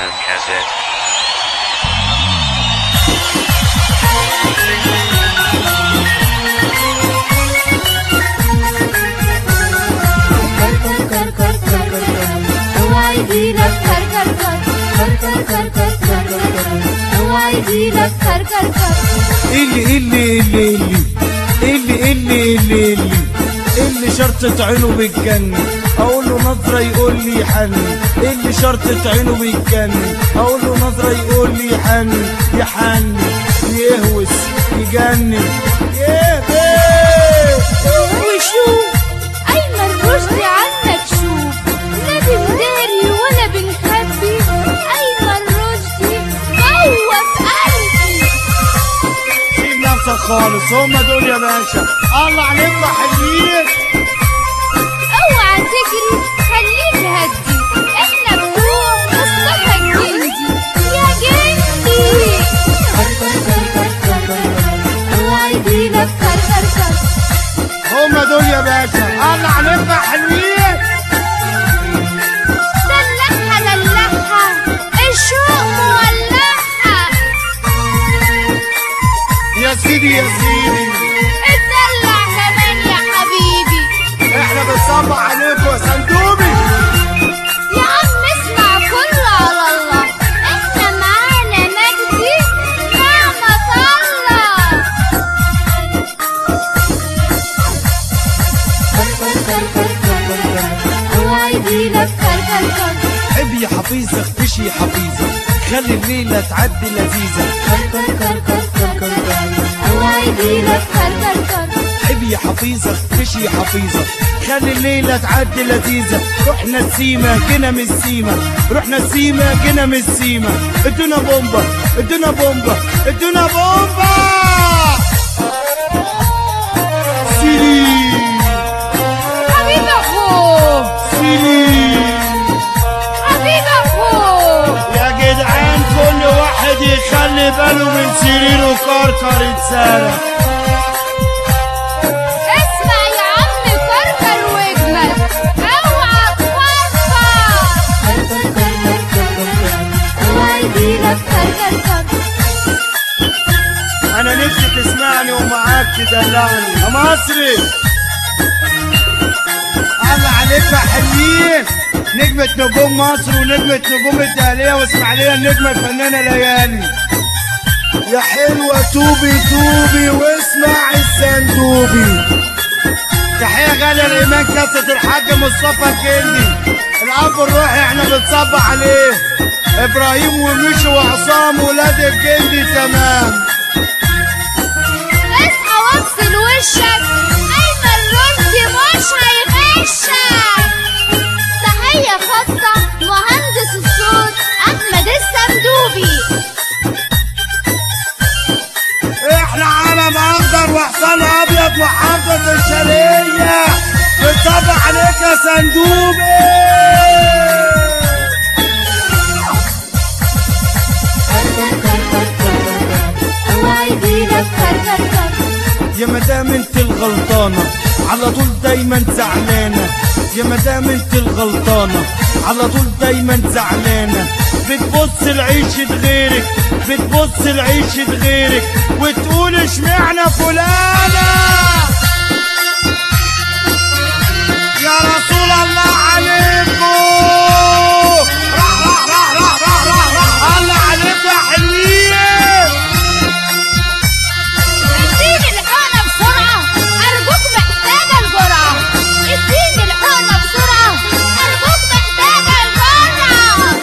time cassette. कर कर कर कर कर कर हवाई धीरज कर कर कर कर कर कर कर कर कर कर हवाई धीरज कर कर कर اللي اللي اللي اللي اللي اللي اللي اللي اللي شرطة عينه بتجنن اقول له نظرة يقول لي حنن اللي شرطة عينه بتجنن اقول له نظرة يقول لي حنن يحنن يهوس يجنن يهبس وشوف أيمن رشدي عنك شوف لا بنداري ولا بنخبي أيمن رشدي جوه في قلبي سيب نفسك خالص هما دول يا باشا الله عليكم حلوين اوعى تجري خليك هدي احنا بتوع مصطفى الجندي يا جندي اوعى يجيلك كر كر كر هما دول يا باشا الله عليكم حلوين دلعها دلعها الشوق مولعها يا سيدي يا سيدي اتدلع كمان يا حبيبي احنا بنصبح عليكم يا صندوقي يا عم اسمع كله على الله احنا معانا مجدي نعمة الله اوعى يجيلك كر كر كر حب يا حفيظة اختشي يا حفيظة خلي الليلة تعدي لذيذة كر كر كر كر كر كر اوعى يجيلك كر كر كر حب يا حفيظة اختشي يا حفيظة خلي الليلة تعدي لذيذة رحنا السيما جينا من السيما رحنا السيما جينا من السيما ادونا بومبا ادونا بومبا ادونا بومبا سيري حبيب اخوه سيري حبيب اخوه يا جدعان كل واحد يخلي باله من سريره كركر يتسرق اسمع يا عم كركر واجمل اوعى تفرفر اوعى يجيلك كركر كر انا نفسي تسمعني ومعاك تدلعني يا مصري الله عليك يا حلوين نجمة نجوم مصر ونجمة نجوم الدهلية واسماعيلية النجمة الفنانة ليالي يا حلوة توبي توبي واسمع السندوبي تحية غالية لإيمان كاسة الحاج مصطفى الجندي الأب الروحي احنا بنصبح عليه إبراهيم وميشو وعصام ولاد الجندي تمام اصحى واغسل وشك ايمن رشدي مش هيغشك تحية خاصة مهندس الصوت احمد السندوبي احنا علم اخضر وحصان ابيض وحافظ الشرقية بنصبح عليك يا صندوقي اوعى يجيلك كر كر كر يا مدام انت الغلطانة على طول دايما زعلانة يا مدام انت الغلطانة على طول دايما زعلانة بتبص لعيشة غيرك بتبص لعيشة غيرك وتقول اشمعنى فلانة يا رسول الله عليكم راح راح راح راح راح راح راح الله عليكم يا حلوين اديني الحقنة بسرعة ارجوك محتاجة الجرعة اديني الحقنة بسرعة ارجوك محتاجة الجرعة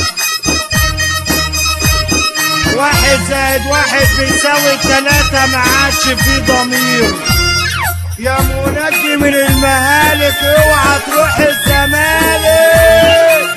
واحد زائد واحد بيساوي تلاتة ما عادش في ضمير يا منجي من المهالك اوعى تروح الزمالك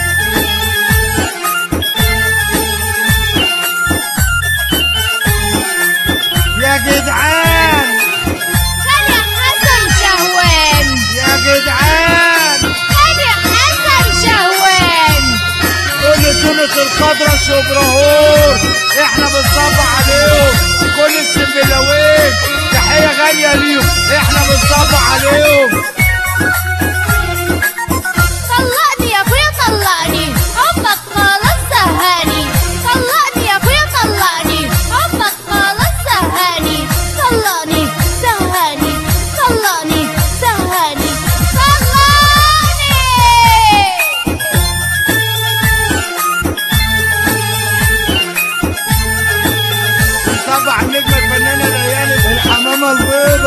يا جدعان خلي حسن شهوان يا جدعان خلي حسن شهوان كل طولة الخضرة شبرهور احنا بنصبح عليهم كل السنبلاوين تحية غالية ليهم احنا بنصبح عليهم طلقني يا اخويا طلقني حبك خلاص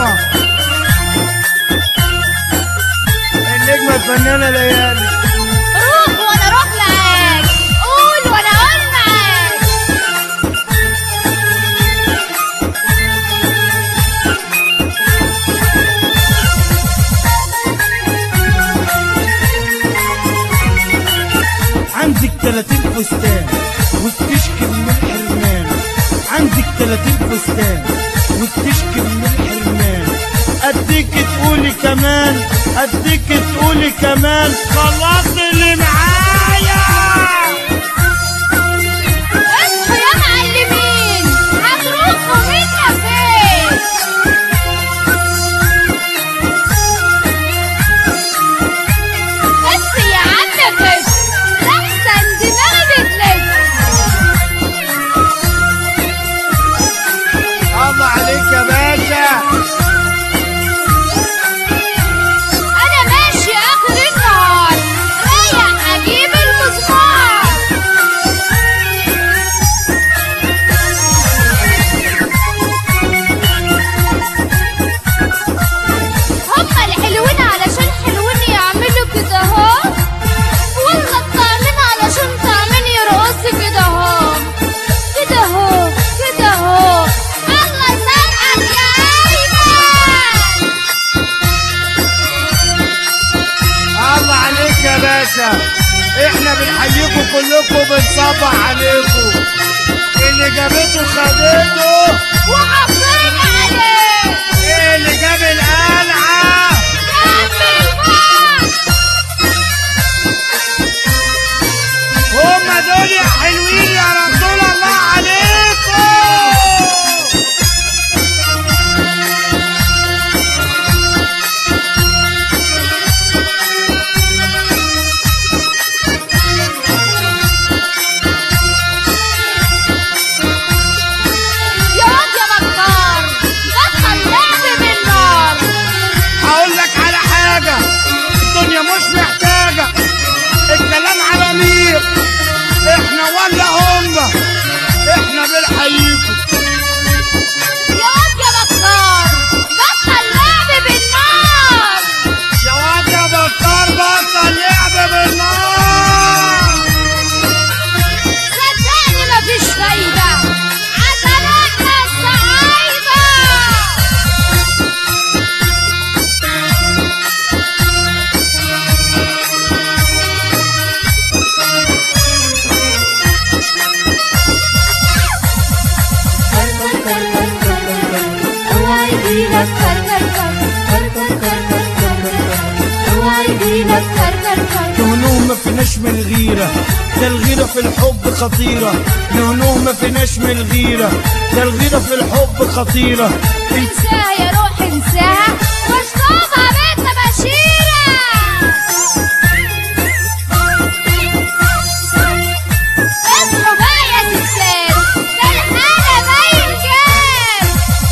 النجمة النجمة الفنانة ليالي روح وانا اروح معاك قول وانا اقول معاك عندك 30 فستان وبتشكي من الحرمان عندك 30 فستان وبتشكي من الحرمان اديك تقولي كمان اديك تقولي كمان خلاص اللي معايا اصحوا يا معلمين هتروحوا منا فين بس يا عم فش احسن دماغي بتلف الله عليك يا باشا انا ماشي اخر النهار رايح اجيب المسمار هما الحلوين علشان حلوين يعملوا كده اهو ولا الطعمين علشان طعمين يرقصوا كده اهو كده اهو كده اهو الله يسامحك يا ايمن الله عليك يا باشا احنا بنحييكم كلكم وبنصبح عليكم اللي جابته خدته وحافظين عليه اللي جاب القلعه كمل بعض هم دول يا حلوين يا رسول الله عليكم يا واد يا بكار بطل لعب بالنار هقول لك على حاجة الدنيا مش محتاجة الكلام على مين احنا ولا هم احنا بنحييكم يا واد يا بكار بطل لعب بالنار يا واد يا بطار بطل لعب بالنار صدقني مفيش فايدة عشاننا الصعايدة اوعى يجيلك كركر اوعى يجيلك كركر نهنوه ما فيناش من الغيرة ده الغيرة في الحب خطيرة نهنوه ما فيناش من الغيرة ده الغيرة في الحب خطيرة انساها يا روح انساها واشطبها بنت بشيرة اصحوا بقى يا ستات ده الحالة باين كام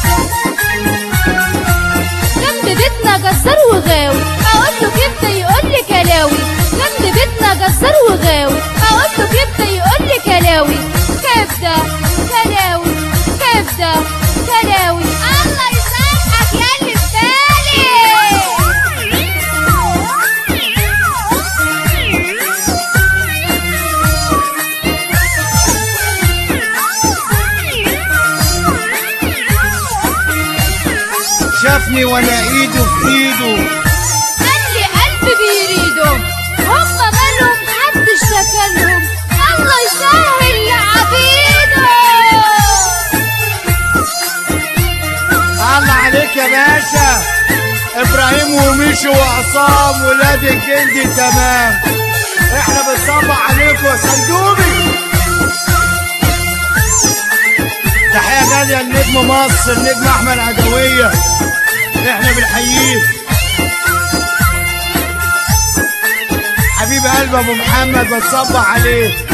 جنب بيتنا جزار وغاوي اقول له كبده يقول لي كلاوي جنب بيتنا جزار وغاوي اقول له كبده يقول لي كلاوي كبده كلاوي كبده كلاوي الله يسامحك يا اللي في شافني وانا ايده في ايده قال لي قلبي بيريده هم مالهم محدش شكلهم الله يسهل لعبيده الله عليك يا باشا ابراهيم وميشو وعصام ولاد الجندي تمام احنا بنصبح عليكم يا صندوقي تحية غالية لنجم مصر نجم احمد عدوية احنا بنحييه حبيب قلب ابو محمد بتصبح عليه